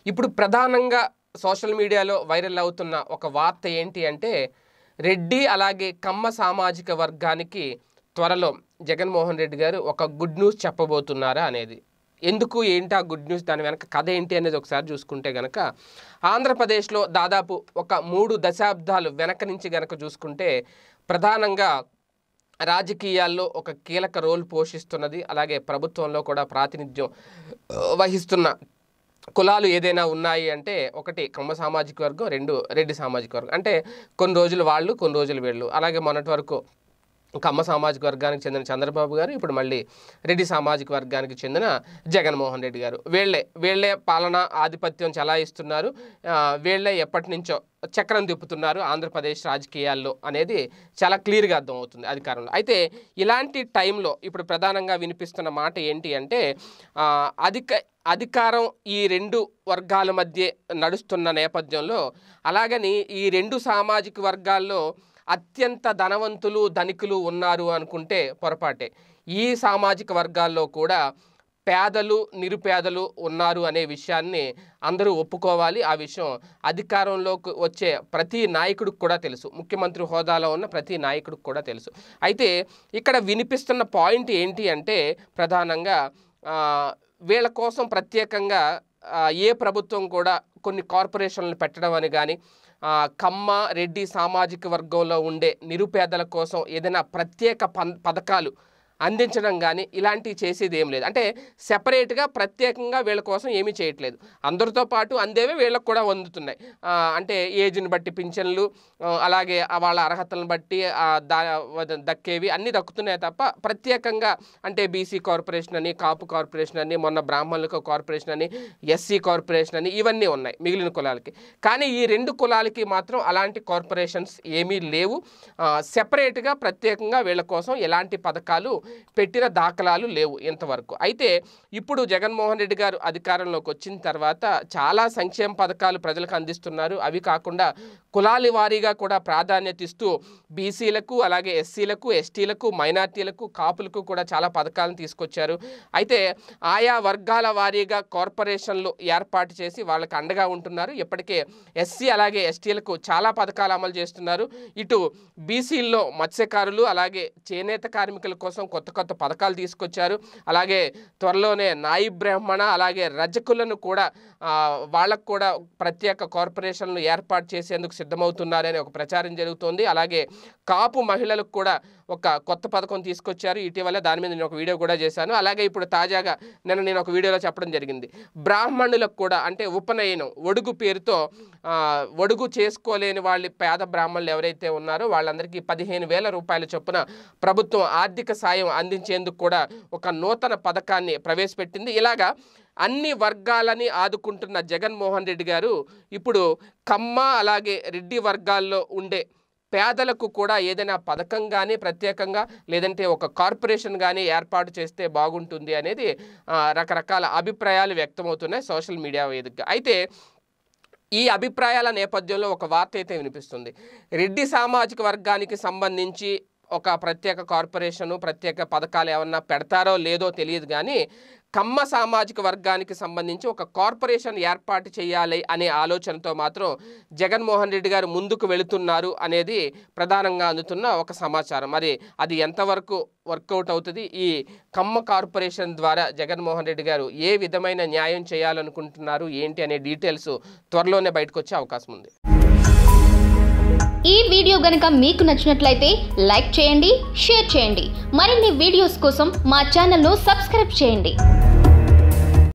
ఇప్పుడు ప్రధానంగా సోషల్ మీడియాలో వైరల్ అవుతున్న ఒక వార్త ఏంటి అంటే రెడ్డి అలాగే కమ్మ సామాజిక వర్గానికి త్వరలో జగన్మోహన్ రెడ్డి గారు ఒక గుడ్ న్యూస్ చెప్పబోతున్నారా అనేది ఎందుకు ఏంటి ఆ గుడ్ న్యూస్ దాని వెనక కథ ఏంటి అనేది ఒకసారి చూసుకుంటే గనక ఆంధ్రప్రదేశ్లో దాదాపు ఒక మూడు దశాబ్దాలు వెనక నుంచి గనక చూసుకుంటే ప్రధానంగా రాజకీయాల్లో ఒక కీలక రోల్ పోషిస్తున్నది అలాగే ప్రభుత్వంలో కూడా ప్రాతినిధ్యం ఆ, వహిస్తున్న కులాలు ఏదైనా ఉన్నాయి అంటే ఒకటి కమ్మ సామాజిక వర్గం రెండు రెడ్డి సామాజిక వర్గం అంటే కొన్ని రోజులు వాళ్ళు కొన్ని రోజులు వీళ్ళు అలాగే మొన్నటి వరకు కమ్మ సామాజిక వర్గానికి చెందిన చంద్రబాబు గారు ఇప్పుడు మళ్ళీ రెడ్డి సామాజిక వర్గానికి చెందిన జగన్మోహన్ రెడ్డి గారు వీళ్ళే వీళ్ళే పాలన ఆధిపత్యం చెలాయిస్తున్నారు ఆ, వీళ్ళే ఎప్పటి నుంచో చక్రం తిప్పుతున్నారు ఆంధ్రప్రదేశ్ రాజకీయాల్లో అనేది చాలా క్లియర్గా అర్థమవుతుంది అధికారంలో అయితే ఇలాంటి టైంలో ఇప్పుడు ప్రధానంగా వినిపిస్తున్న మాట ఏంటి అంటే ఆ, అధిక అధికారం ఈ రెండు వర్గాల మధ్య నడుస్తున్న నేపథ్యంలో అలాగని ఈ రెండు సామాజిక వర్గాల్లో అత్యంత ధనవంతులు ధనికులు ఉన్నారు అనుకుంటే పొరపాటే ఈ సామాజిక వర్గాల్లో కూడా పేదలు నిరుపేదలు ఉన్నారు అనే విషయాన్ని అందరూ ఒప్పుకోవాలి ఆ విషయం అధికారంలోకి వచ్చే ప్రతి నాయకుడికి కూడా తెలుసు ముఖ్యమంత్రి హోదాలో ఉన్న ప్రతి నాయకుడికి కూడా తెలుసు అయితే ఇక్కడ వినిపిస్తున్న పాయింట్ ఏంటి అంటే ప్రధానంగా ఆ, వీళ్ళ కోసం ప్రత్యేకంగా ఆ, ఏ ప్రభుత్వం కూడా కొన్ని కార్పొరేషన్లు పెట్టడం అని కానీ ఆ, కమ్మ రెడ్డి సామాజిక వర్గంలో ఉండే నిరుపేదల కోసం ఏదైనా ప్రత్యేక పన్ పథకాలు అందించడం కానీ ఇలాంటివి చేసేది ఏం లేదు అంటే సెపరేట్గా ప్రత్యేకంగా వీళ్ళ కోసం ఏమీ చేయట్లేదు అందరితో పాటు అందేవే వీళ్ళకి కూడా అందుతున్నాయి ఆ, అంటే ఏజ్ని బట్టి పింఛన్లు ఆ, అలాగే ఆ వాళ్ళ అర్హతలను బట్టి ఆ, దా వద- దక్కేవి అన్నీ దక్కుతున్నాయి తప్ప ప్రత్యేకంగా అంటే బీసీ కార్పొరేషన్ అని కాపు కార్పొరేషన్ అని మొన్న బ్రాహ్మణులకు కార్పొరేషన్ అని ఎస్సీ కార్పొరేషన్ అని ఇవన్నీ ఉన్నాయి మిగిలిన కులాలకి కానీ ఈ రెండు కులాలకి మాత్రం అలాంటి కార్పొరేషన్స్ ఏమీ లేవు సెపరేట్గా ప్రత్యేకంగా వీళ్ళ కోసం ఎలాంటి పథకాలు పెట్టిన దాఖలాలు లేవు ఇంతవరకు అయితే ఇప్పుడు జగన్మోహన్ రెడ్డి గారు అధికారంలోకి వచ్చిన తర్వాత చాలా సంక్షేమ పథకాలు ప్రజలకు అందిస్తున్నారు అవి కాకుండా కులాల వారీగా కూడా ప్రాధాన్యత ఇస్తూ బీసీలకు అలాగే ఎస్సీలకు ఎస్టీలకు మైనార్టీలకు కాపులకు కూడా చాలా పథకాలను తీసుకొచ్చారు అయితే ఆయా వర్గాల వారీగా కార్పొరేషన్లు ఏర్పాటు చేసి వాళ్ళకి అండగా ఉంటున్నారు ఇప్పటికే ఎస్సీ అలాగే ఎస్టీలకు చాలా పథకాలు అమలు చేస్తున్నారు ఇటు బీసీల్లో మత్స్యకారులు అలాగే చేనేత కార్మికుల కోసం కొత్త కొత్త పథకాలు తీసుకొచ్చారు అలాగే త్వరలోనే నాయి బ్రాహ్మణ అలాగే రజకులను కూడా ఆ, వాళ్ళకు కూడా ప్రత్యేక కార్పొరేషన్లు ఏర్పాటు చేసేందుకు సిద్ధమవుతున్నారని ఒక ప్రచారం జరుగుతోంది అలాగే కాపు మహిళలకు కూడా ఒక కొత్త పథకం తీసుకొచ్చారు ఇటీవల దాని మీద నేను ఒక వీడియో కూడా చేశాను అలాగే ఇప్పుడు తాజాగా నిన్న నేను ఒక వీడియోలో చెప్పడం జరిగింది బ్రాహ్మణులకు కూడా అంటే ఉపనయనం ఒడుగు పేరుతో ఆ, ఒడుగు చేసుకోలేని వాళ్ళ పేద బ్రాహ్మణులు ఎవరైతే ఉన్నారో వాళ్ళందరికీ పదిహేను వేల రూపాయల చొప్పున ప్రభుత్వం ఆర్థిక సాయం అందించేందుకు కూడా ఒక నూతన పథకాన్ని ప్రవేశపెట్టింది ఇలాగా అన్ని వర్గాలని ఆదుకుంటున్న జగన్మోహన్ రెడ్డి గారు ఇప్పుడు కమ్మ అలాగే రెడ్డి వర్గాల్లో ఉండే పేదలకు కూడా ఏదైనా పథకం కానీ ప్రత్యేకంగా లేదంటే ఒక కార్పొరేషన్ కానీ ఏర్పాటు చేస్తే బాగుంటుంది అనేది ఆ, రకరకాల అభిప్రాయాలు వ్యక్తమవుతున్నాయి సోషల్ మీడియా వేదికగా అయితే ఈ అభిప్రాయాల నేపథ్యంలో ఒక వార్త అయితే వినిపిస్తుంది రెడ్డి సామాజిక వర్గానికి సంబంధించి ఒక ప్రత్యేక కార్పొరేషను ప్రత్యేక పథకాలు ఏమన్నా పెడతారో లేదో తెలియదు కానీ కమ్మ సామాజిక వర్గానికి సంబంధించి ఒక కార్పొరేషన్ ఏర్పాటు చేయాలి అనే ఆలోచనతో మాత్రం జగన్మోహన్ రెడ్డి గారు ముందుకు వెళుతున్నారు అనేది ప్రధానంగా అందుతున్న ఒక సమాచారం మరి అది ఎంతవరకు వర్కౌట్ అవుతుంది ఈ కమ్మ కార్పొరేషన్ ద్వారా జగన్మోహన్ రెడ్డి గారు ఏ విధమైన న్యాయం చేయాలనుకుంటున్నారు ఏంటి అనే డీటెయిల్స్ త్వరలోనే బయటకు వచ్చే అవకాశం ఉంది ఈ వీడియో గనుక మీకు నచ్చినట్లయితే లైక్ చేయండి షేర్ చేయండి మరిన్ని వీడియోస్ కోసం మా ఛానల్ను సబ్స్క్రైబ్ చేయండి